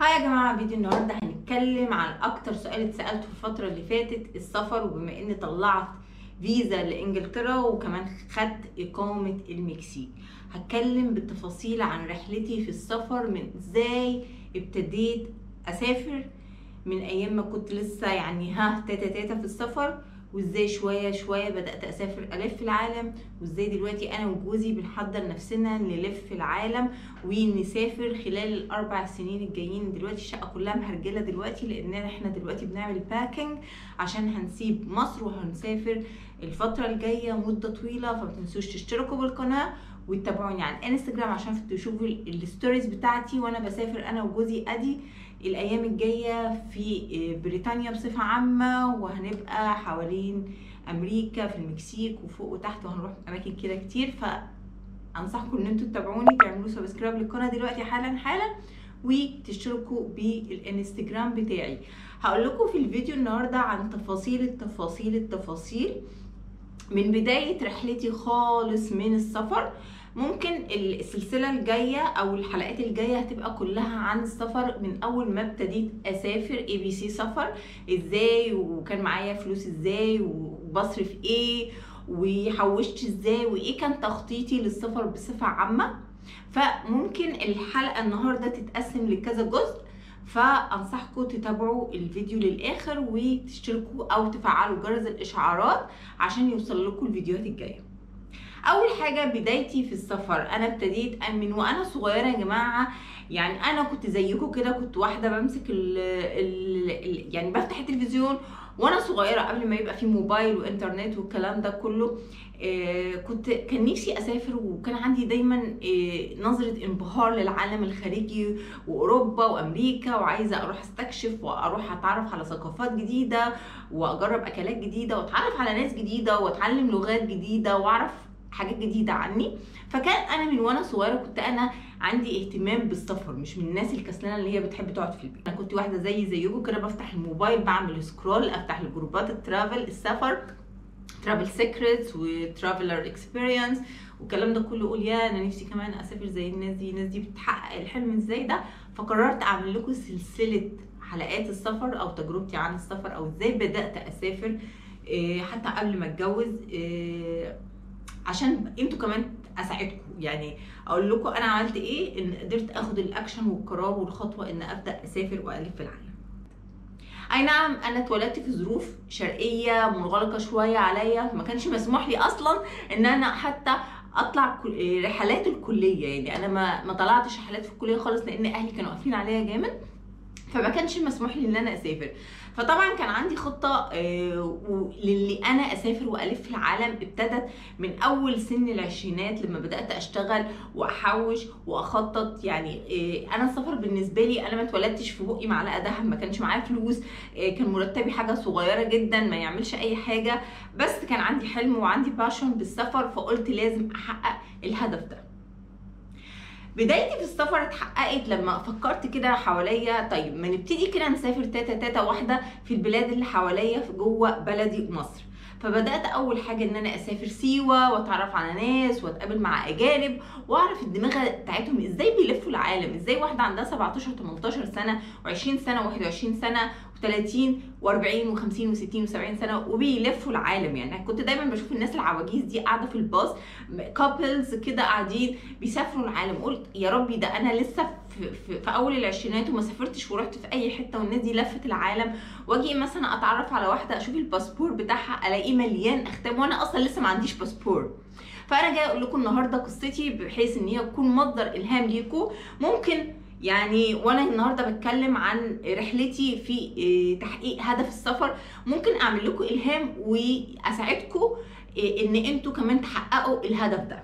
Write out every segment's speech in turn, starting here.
هاي يا جماعه فيديو النهارده هنتكلم عن اكتر سؤال اتسالته في الفتره اللي فاتت السفر وبما اني طلعت فيزا لانجلترا وكمان خدت اقامه المكسيك هتكلم بالتفاصيل عن رحلتي في السفر من ازاي ابتديت اسافر من ايام ما كنت لسه يعني ها تاتا تاتا في السفر وازاي شويه شويه بدات اسافر الف العالم وازاي دلوقتي انا وجوزي بنحضر نفسنا نلف العالم ونسافر خلال الاربع سنين الجايين دلوقتي الشقه كلها مهرجله دلوقتي لان احنا دلوقتي بنعمل باكينج عشان هنسيب مصر وهنسافر الفتره الجايه مده طويله فما تنسوش تشتركوا بالقناه وتتابعوني على الانستجرام عشان تشوفوا الستوريز بتاعتي وانا بسافر انا وجوزي ادي الايام الجايه في بريطانيا بصفه عامه وهنبقى حوالين امريكا في المكسيك وفوق وتحت وهنروح اماكن كده كتير فانصحكم ان انتوا تتابعوني تعملوا سبسكرايب للقناه دلوقتي حالا حالا وتشتركوا بالانستجرام بتاعي هقول لكم في الفيديو النهارده عن تفاصيل التفاصيل التفاصيل من بدايه رحلتي خالص من السفر ممكن السلسله الجايه او الحلقات الجايه هتبقى كلها عن السفر من اول ما ابتديت اسافر اي بي سي سفر ازاي وكان معايا فلوس ازاي وبصرف ايه وحوشت ازاي وايه كان تخطيطي للسفر بصفه عامه فممكن الحلقه النهارده تتقسم لكذا جزء فانصحكم تتابعوا الفيديو للاخر وتشتركوا او تفعلوا جرس الاشعارات عشان يوصل لكم الفيديوهات الجايه اول حاجه بدايتي في السفر انا ابتديت من وانا صغيره يا جماعه يعني انا كنت زيكم كده كنت واحده بمسك ال ال يعني بفتح التلفزيون وانا صغيره قبل ما يبقى في موبايل وانترنت والكلام ده كله آه كنت كان نفسي اسافر وكان عندي دايما آه نظره انبهار للعالم الخارجي واوروبا وامريكا وعايزه اروح استكشف واروح اتعرف على ثقافات جديده واجرب اكلات جديده واتعرف على ناس جديده واتعلم لغات جديده واعرف حاجات جديده عني فكان انا من وانا صغيره كنت انا عندي اهتمام بالسفر مش من الناس الكسلانه اللي هي بتحب تقعد في البيت انا كنت واحده زي زيكم كده بفتح الموبايل بعمل سكرول افتح الجروبات الترافل السفر ترافل سيكريتس وترافلر اكسبيرينس والكلام ده كله اقول يا انا نفسي كمان اسافر زي الناس دي الناس دي بتحقق الحلم ازاي ده فقررت اعمل لكم سلسله حلقات السفر او تجربتي عن السفر او ازاي بدات اسافر حتى قبل ما اتجوز عشان انتوا كمان اساعدكم يعني اقول لكم انا عملت ايه ان قدرت اخد الاكشن والقرار والخطوه ان ابدا اسافر والف العالم اي نعم انا اتولدت في ظروف شرقيه منغلقه شويه عليا ما كانش مسموح لي اصلا ان انا حتى اطلع رحلات الكليه يعني انا ما ما طلعتش رحلات في الكليه خالص لان اهلي كانوا قافلين عليا جامد فما كانش مسموح لي ان انا اسافر فطبعا كان عندي خطه آه للي انا اسافر والف العالم ابتدت من اول سن العشرينات لما بدات اشتغل واحوش واخطط يعني آه انا السفر بالنسبه لي انا ما اتولدتش في بقي معلقه دهب ما كانش معايا فلوس آه كان مرتبي حاجه صغيره جدا ما يعملش اي حاجه بس كان عندي حلم وعندي باشون بالسفر فقلت لازم احقق الهدف ده بدايتي في السفر اتحققت لما فكرت كده حواليا طيب ما نبتدي كده نسافر تاتا تاتا واحده في البلاد اللي حواليا في جوه بلدي مصر فبدات اول حاجه ان انا اسافر سيوه واتعرف على ناس واتقابل مع اجانب واعرف الدماغ بتاعتهم ازاي بيلفوا العالم ازاي واحده عندها 17 18 سنه و20 سنه و21 سنه و30 و40 و50 و60 و70 سنه وبيلفوا العالم يعني كنت دايما بشوف الناس العواجيز دي قاعده في الباص كابلز كده قاعدين بيسافروا العالم قلت يا ربي ده انا لسه في, في, في اول العشرينات وما سافرتش ورحت في اي حته والناس دي لفت العالم واجي مثلا اتعرف على واحده اشوف الباسبور بتاعها الاقيه مليان اختام وانا اصلا لسه ما عنديش باسبور فانا جايه اقول لكم النهارده قصتي بحيث ان هي تكون مصدر الهام ليكم ممكن يعني وانا النهارده بتكلم عن رحلتي في تحقيق هدف السفر ممكن اعمل لكم الهام واساعدكم ان انتوا كمان تحققوا الهدف ده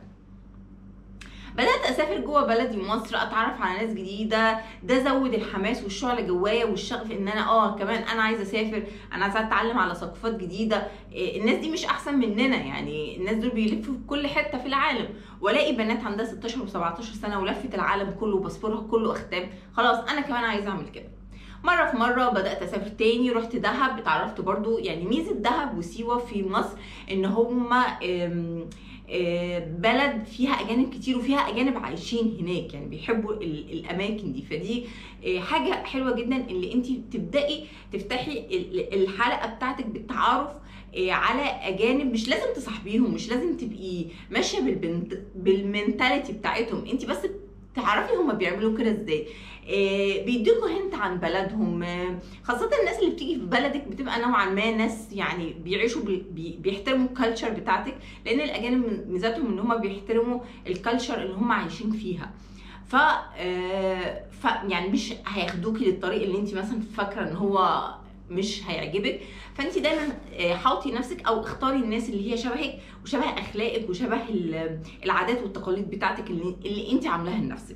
بدات اسافر جوه بلدي مصر اتعرف على ناس جديده ده زود الحماس والشعله جوايا والشغف ان انا اه كمان انا عايزه اسافر انا عايزه اتعلم على ثقافات جديده الناس دي مش احسن مننا يعني الناس دول بيلفوا في كل حته في العالم والاقي بنات عندها 16 و17 سنه ولفت العالم كله وباسبورها كله اختام خلاص انا كمان عايزه اعمل كده مره في مره بدات اسافر تاني رحت دهب اتعرفت برضو يعني ميزه دهب وسيوه في مصر ان هما آه، بلد فيها اجانب كتير وفيها اجانب عايشين هناك يعني بيحبوا ال- الاماكن دي فدي آه، حاجه حلوه جدا اللي انت تبداي تفتحي ال- الحلقه بتاعتك بالتعارف آه، على اجانب مش لازم تصاحبيهم مش لازم تبقي ماشيه بالبنت بالمنتاليتي بتاعتهم انت بس تعرفي هما بيعملوا كده ازاي آه، بيديكوا هنت عن بلدهم آه، خاصة الناس اللي بتيجي في بلدك بتبقى نوعا ما ناس يعني بيعيشوا بي- بي- بيحترموا الكالتشر بتاعتك لان الاجانب من ميزاتهم ان هم بيحترموا الكالتشر اللي هم عايشين فيها ف, آه، ف يعني مش هياخدوكي للطريق اللي انت مثلا فاكره ان هو مش هيعجبك فانت دايما آه، حاوطي نفسك او اختاري الناس اللي هي شبهك وشبه اخلاقك وشبه ال- العادات والتقاليد بتاعتك اللي, اللي انت عاملاها لنفسك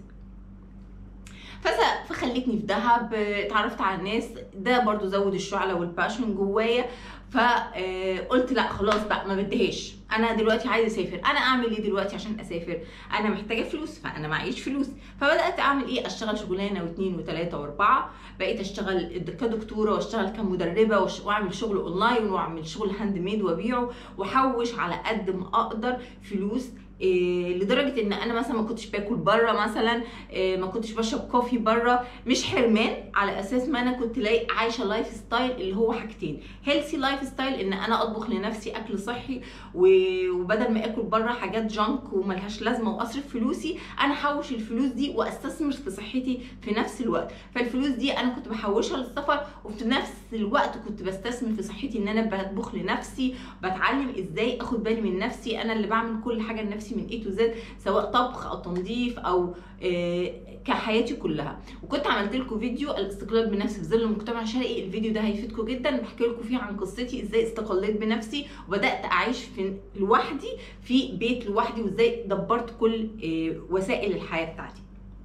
فس- فخلتني في دهب آه، اتعرفت على الناس ده برضو زود الشعله والباشن جوايا فقلت لا خلاص بقى ما بديهاش انا دلوقتي عايزه اسافر انا اعمل ايه دلوقتي عشان اسافر انا محتاجه فلوس فانا معيش فلوس فبدات اعمل ايه اشتغل شغلانه واثنين وثلاثه واربعه بقيت اشتغل كدكتوره واشتغل كمدربه وأش- واعمل شغل اونلاين واعمل شغل هاند ميد وابيعه واحوش على قد ما اقدر فلوس إيه لدرجه ان انا مثلا ما كنتش باكل بره مثلا إيه ما كنتش بشرب كوفي بره مش حرمان على اساس ما انا كنت لاقي عايشه لايف ستايل اللي هو حاجتين هيلثي لايف ستايل ان انا اطبخ لنفسي اكل صحي و- وبدل ما اكل بره حاجات جانك وملهاش لازمه واصرف فلوسي انا احوش الفلوس دي واستثمر في صحتي في نفس الوقت فالفلوس دي انا كنت بحوشها للسفر وفي نفس الوقت كنت بستثمر في صحتي ان انا بطبخ لنفسي بتعلم ازاي اخد بالي من نفسي انا اللي بعمل كل حاجه لنفسي من اي تو زد سواء طبخ او تنظيف او آه، كحياتي كلها وكنت عملت لكم فيديو الاستقلال بنفسي في ظل المجتمع الشرقي الفيديو ده هيفيدكم جدا بحكي لكم فيه عن قصتي ازاي استقليت بنفسي وبدات اعيش في لوحدي في بيت لوحدي وازاي دبرت كل آه، وسائل الحياه بتاعتي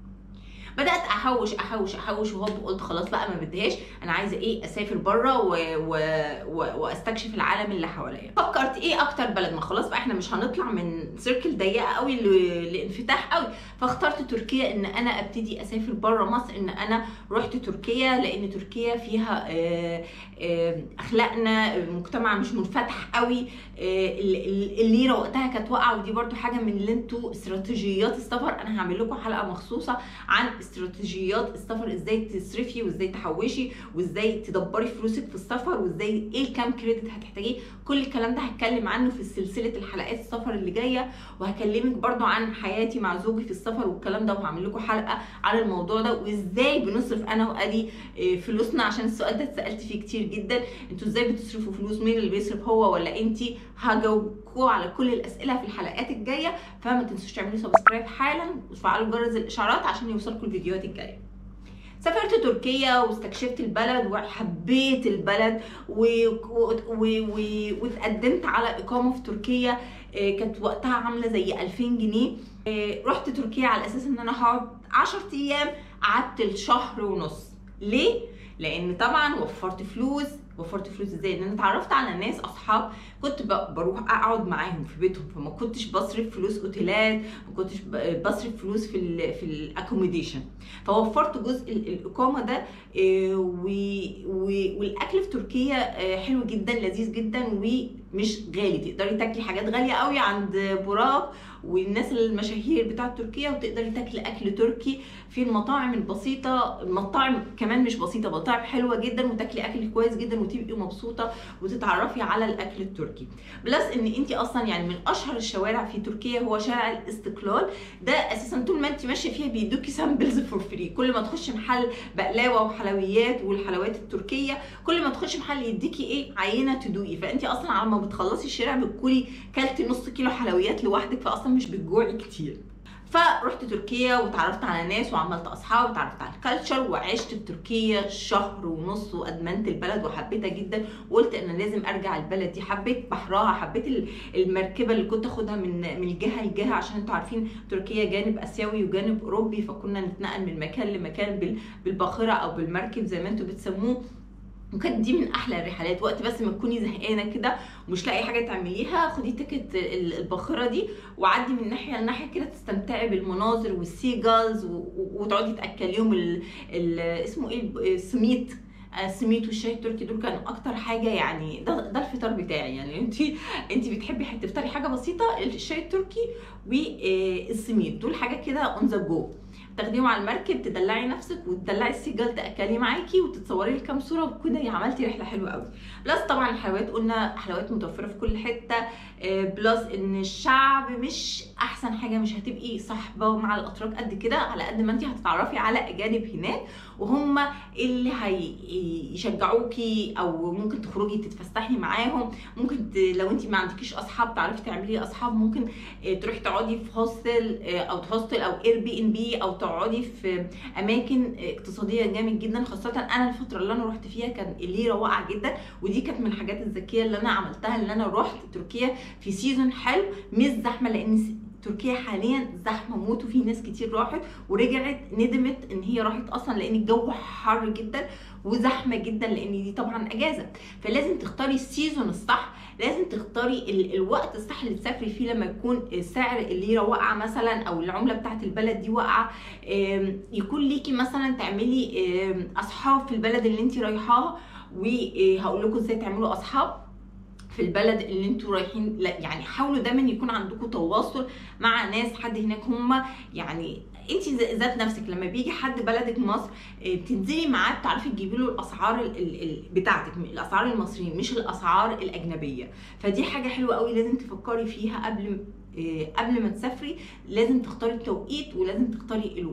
بدات احوش احوش احوش وهوب قلت خلاص بقى ما بديهاش انا عايزه ايه اسافر بره و... و... و... واستكشف العالم اللي حواليا فكرت ايه اكتر بلد ما خلاص بقى احنا مش هنطلع من سيركل ضيقه قوي ل... لانفتاح قوي فاخترت تركيا ان انا ابتدي اسافر بره مصر ان انا رحت تركيا لان تركيا فيها آه، آه، اخلاقنا مجتمع مش منفتح قوي آه، ال- ال- الليره وقتها كانت واقعه ودي برضو حاجه من اللي انتوا استراتيجيات السفر انا هعمل لكم حلقه مخصوصه عن استراتيجيات السفر ازاي تصرفي وازاي تحوشي وازاي تدبري فلوسك في السفر وازاي ايه الكام كريدت هتحتاجيه كل الكلام ده هتكلم عنه في سلسله الحلقات السفر اللي جايه وهكلمك برضو عن حياتي مع زوجي في السفر والكلام ده وهعمل لكم حلقه على الموضوع ده وازاي بنصرف انا وادي آه، فلوسنا عشان السؤال ده اتسالت فيه كتير جدا انتوا ازاي بتصرفوا فلوس مين اللي بيصرف هو ولا انتي هجاوبكم على كل الاسئله في الحلقات الجايه فما تنسوش تعملوا سبسكرايب حالا وتفعلوا جرس الاشعارات عشان يوصلكم الفيديوهات الجايه سافرت تركيا واستكشفت البلد وحبيت البلد و... و... و... و... واتقدمت على اقامه في تركيا آه، كانت وقتها عامله زي 2000 جنيه آه، رحت تركيا على اساس ان انا هقعد 10 ايام قعدت الشهر ونص ليه لان طبعا وفرت فلوس وفرت فلوس ازاي ان انا اتعرفت على ناس اصحاب كنت ب- بروح اقعد معاهم في بيتهم فما كنتش بصرف فلوس اوتيلات ما كنتش ب- بصرف فلوس في ال في الاكوموديشن فوفرت جزء ال- الاقامه ده آه، و- و- والاكل في تركيا آه، حلو جدا لذيذ جدا ومش غالي تقدري تاكلي حاجات غاليه قوي عند براق والناس المشاهير بتاعه تركيا وتقدري تاكلي اكل تركي في المطاعم البسيطه المطاعم كمان مش بسيطه مطاعم حلوه جدا وتاكلي اكل كويس جدا وتبقي مبسوطه وتتعرفي على الاكل التركي بلس ان انت اصلا يعني من اشهر الشوارع في تركيا هو شارع الاستقلال ده اساسا طول ما انت ماشيه فيها بيدوكي سامبلز فور فري كل ما تخشي محل بقلاوه وحلويات والحلويات التركيه كل ما تخشي محل يديكي ايه عينه تدوقي فانت اصلا على ما بتخلصي الشارع بتكوني كلتي نص كيلو حلويات لوحدك فاصلا مش بتجوعي كتير فرحت تركيا وتعرفت على ناس وعملت اصحاب وتعرفت على الكالتشر وعشت في تركيا شهر ونص وادمنت البلد وحبيتها جدا وقلت انا لازم ارجع البلد دي حبيت بحرها حبيت ال- المركبه اللي كنت اخدها من من الجهه لجهه عشان انتوا عارفين تركيا جانب اسيوي وجانب اوروبي فكنا نتنقل من مكان لمكان بال- بالباخره او بالمركب زي ما انتوا بتسموه وكانت دي من احلى الرحلات وقت بس ما تكوني زهقانه كده ومش لاقي حاجه تعمليها خدي تيكت ال- الباخره دي وعدي من ناحيه لناحيه كده تستمتعي بالمناظر والسي جالز و- و- وتقعدي تاكليهم ال... ال... اسمه ايه الب- السميت السميت والشاي التركي دول كانوا اكتر حاجه يعني ده, ده الفطار بتاعي يعني انت انت بتحبي تفطري حاجه بسيطه الشاي التركي والسميت دول حاجه كده اون ذا جو تاخديهم على المركب تدلعي نفسك وتدلعي السيجال تاكلي معاكي وتتصوري لي كام صوره وكده عملتي رحله حلوه قوي بلس طبعا الحلويات قلنا حلويات متوفره في كل حته بلس ان الشعب مش احسن حاجه مش هتبقي صاحبه مع الاتراك قد كده على قد ما انت هتتعرفي على اجانب هناك وهم اللي هيشجعوكي او ممكن تخرجي تتفسحي معاهم ممكن لو انت ما عندكيش اصحاب تعرفي تعملي اصحاب ممكن تروحي تقعدي في هوستل او هوستل او اير بي ان بي او تقعدي في اماكن اقتصاديه جامد جدا خاصه انا الفتره اللي انا رحت فيها كان الليره واقعه جدا ودي كانت من الحاجات الذكيه اللي انا عملتها ان انا رحت تركيا في سيزون حلو مش زحمه لان تركيا حاليا زحمه موت وفي ناس كتير راحت ورجعت ندمت ان هي راحت اصلا لان الجو حر جدا وزحمه جدا لان دي طبعا اجازه فلازم تختاري السيزون الصح لازم تختاري ال الوقت الصح اللي تسافري فيه لما يكون سعر الليره واقعه مثلا او العمله بتاعت البلد دي واقعه يكون ليكي مثلا تعملي اصحاب في البلد اللي انت رايحاها وهقول لكم ازاي تعملوا اصحاب في البلد اللي انتوا رايحين لا يعني حاولوا دايما يكون عندكم تواصل مع ناس حد هناك هم يعني انت ذات نفسك لما بيجي حد بلدك مصر بتنزلي معاه بتعرفي تجيبي له الاسعار ال ال بتاعتك الاسعار المصريين مش الاسعار الاجنبيه فدي حاجه حلوه قوي لازم تفكري فيها قبل قبل ما تسافري لازم تختاري التوقيت ولازم تختاري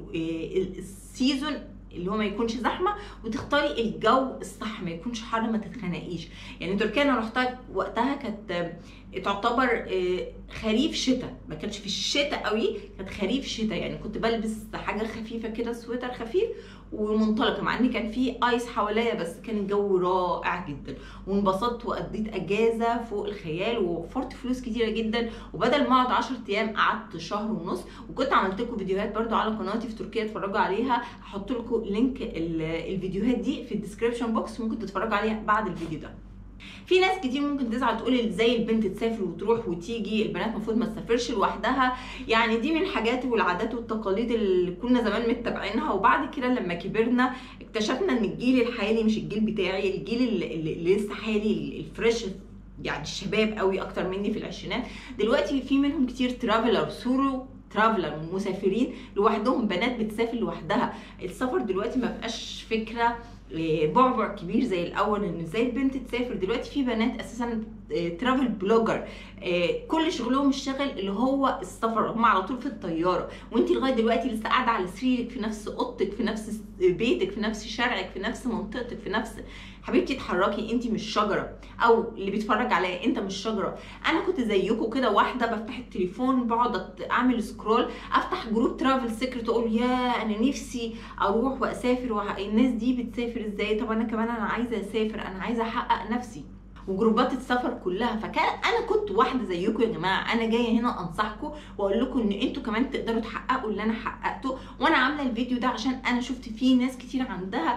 السيزون اللي هو ما يكونش زحمه وتختاري الجو الصح ما يكونش حر ما تتخنقيش يعني تركيا انا رحتها وقتها كانت تعتبر خريف شتاء ما كانش في الشتاء قوي كانت خريف شتاء يعني كنت بلبس حاجه خفيفه كده سويتر خفيف ومنطلقه مع ان كان في ايس حواليا بس كان الجو رائع جدا وانبسطت وقضيت اجازه فوق الخيال ووفرت فلوس كتيره جدا وبدل ما اقعد 10 ايام قعدت شهر ونص وكنت عملت لكم فيديوهات برده على قناتي في تركيا اتفرجوا عليها هحط لكم لينك الفيديوهات دي في الديسكربشن بوكس ممكن تتفرجوا عليها بعد الفيديو ده في ناس كتير ممكن تزعل تقول ازاي البنت تسافر وتروح وتيجي البنات المفروض ما تسافرش لوحدها يعني دي من الحاجات والعادات والتقاليد اللي كنا زمان متبعينها وبعد كده لما كبرنا اكتشفنا ان الجيل الحالي مش الجيل بتاعي الجيل اللي, اللي لسه حالي الفريش يعني الشباب قوي اكتر مني في العشرينات دلوقتي في منهم كتير ترافلر سورو ترافلر مسافرين لوحدهم بنات بتسافر لوحدها السفر دلوقتي ما بقاش فكره بعبع كبير زي الاول ان ازاي البنت تسافر دلوقتي في بنات اساسا ترافل بلوجر كل شغلهم الشغل اللي هو السفر هم على طول في الطياره وانت لغايه دلوقتي لسه قاعده على سريرك في نفس اوضتك في نفس بيتك في نفس شارعك في نفس منطقتك في نفس حبيبتي اتحركي انت مش شجره او اللي بيتفرج عليا انت مش شجره انا كنت زيكم كده واحده بفتح التليفون بقعد اعمل سكرول افتح جروب ترافل سيكرت اقول يا انا نفسي اروح واسافر وح... الناس دي بتسافر ازاي طب انا كمان انا عايزه اسافر انا عايزه احقق نفسي وجروبات السفر كلها فكان انا كنت واحده زيكم يا جماعه انا جايه هنا انصحكم واقول لكم ان انتوا كمان تقدروا تحققوا اللي انا حققته وانا عامله الفيديو ده عشان انا شفت فيه ناس كتير عندها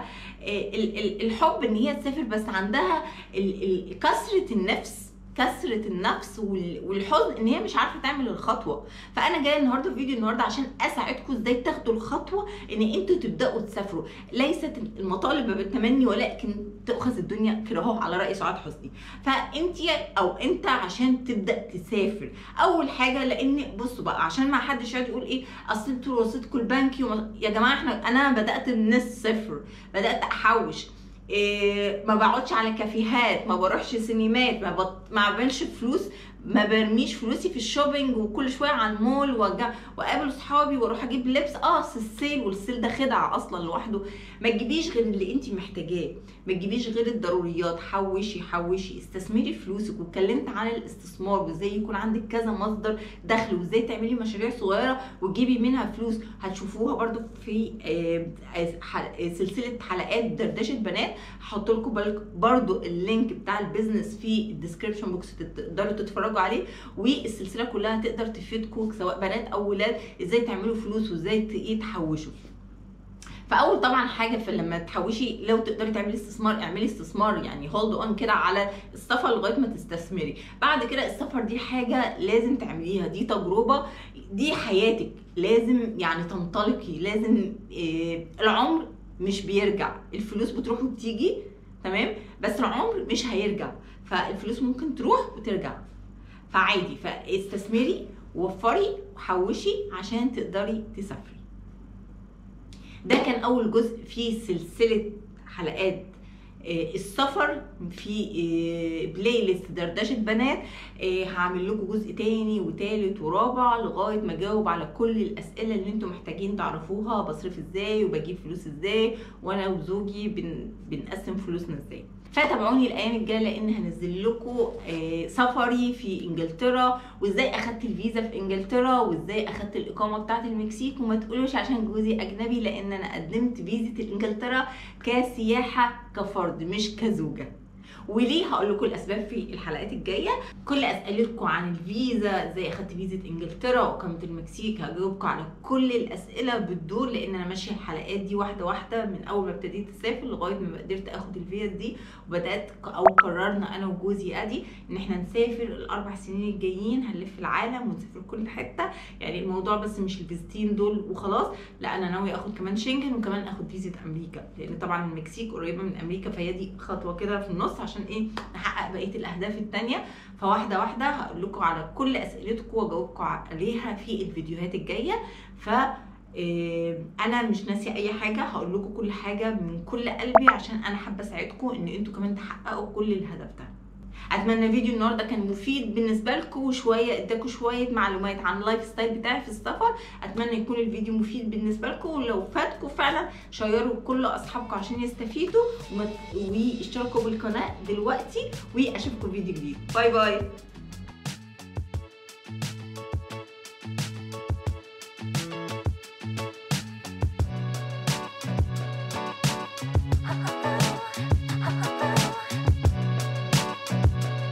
الحب ان هي تسافر بس عندها كسره النفس كسرة النفس والحزن ان هي مش عارفه تعمل الخطوه فانا جايه النهارده في فيديو النهارده عشان اساعدكم ازاي تاخدوا الخطوه ان انتوا تبداوا تسافروا ليست المطالب بالتمني ولكن تؤخذ الدنيا كراهه على راي سعاد حسني فانت او انت عشان تبدا تسافر اول حاجه لان بصوا بقى عشان ما حدش يقعد يقول ايه اصل انتوا رصيدكم البنكي وما... يا جماعه احنا انا بدات من الصفر بدات احوش إيه ما بقعدش على كافيهات ما بروحش سينمات ما بط... ما بعملش فلوس ما برميش فلوسي في الشوبينج وكل شويه على المول وارجع واقابل اصحابي واروح اجيب لبس اه السيل والسيل ده خدعه اصلا لوحده ما تجيبيش غير اللي انت محتاجاه ما تجيبيش غير الضروريات حوشي حوشي استثمري فلوسك واتكلمت عن الاستثمار وازاي يكون عندك كذا مصدر دخل وازاي تعملي مشاريع صغيره وتجيبي منها فلوس هتشوفوها برده في سلسله حلقات دردشه بنات هحط لكم برده اللينك بتاع البيزنس في الديسكربشن بوكس تقدروا تتفرجوا عليه والسلسله كلها تقدر تفيدكم سواء بنات او ولاد ازاي تعملوا فلوس وازاي ايه تحوشوا فاول طبعا حاجه في لما تحوشي لو تقدري تعملي استثمار اعملي استثمار يعني هولد اون كده على السفر لغايه ما تستثمري بعد كده السفر دي حاجه لازم تعمليها دي تجربه دي حياتك لازم يعني تنطلقي لازم إيه العمر مش بيرجع الفلوس بتروح وبتيجي تمام بس العمر مش هيرجع فالفلوس ممكن تروح وترجع فعادي فاستثمري وفري وحوشي عشان تقدري تسافري ده كان اول جزء في سلسله حلقات آه، السفر في آه، بلاي ليست دردشه بنات آه، هعمل لكم جزء تاني وتالت ورابع لغايه ما اجاوب على كل الاسئله اللي انتم محتاجين تعرفوها بصرف ازاي وبجيب فلوس ازاي وانا وزوجي بن بنقسم فلوسنا ازاي فتابعوني الايام الجايه لان هنزل لكم آه، سفري في انجلترا وازاي اخدت الفيزا في انجلترا وازاي اخدت الاقامه بتاعه المكسيك وما تقولوش عشان جوزي اجنبي لان انا قدمت فيزا انجلترا كسياحه كفرد مش كزوجه وليه هقول لكم الاسباب في الحلقات الجايه كل اسئلتكم عن الفيزا ازاي اخدت فيزا انجلترا واقامه المكسيك هجاوبكم على كل الاسئله بالدور لان انا ماشيه الحلقات دي واحده واحده من اول ما ابتديت اسافر لغايه ما قدرت اخد الفيزا دي وبدات او قررنا انا وجوزي ادي ان احنا نسافر الاربع سنين الجايين هنلف العالم ونسافر كل حته يعني الموضوع بس مش الفيزتين دول وخلاص لا انا ناوي اخد كمان شنجن وكمان اخد فيزا امريكا لان طبعا المكسيك قريبه من امريكا فهي دي خطوه كده في النص عشان ايه نحقق بقيه الاهداف التانيه فواحده واحده هقول لكم على كل اسئلتكم واجاوبكم عليها في الفيديوهات الجايه ف إيه، انا مش ناسيه اي حاجه هقول لكم كل حاجه من كل قلبي عشان انا حابه اساعدكم ان انتوا كمان تحققوا كل الهدف ده اتمنى فيديو النهارده كان مفيد بالنسبه لكم وشويه اداكم شويه معلومات عن اللايف ستايل بتاعي في السفر اتمنى يكون الفيديو مفيد بالنسبه لكم ولو فاتكم فعلا شيروا كل اصحابكم عشان يستفيدوا وما- واشتركوا بالقناه دلوقتي واشوفكم فيديو جديد باي باي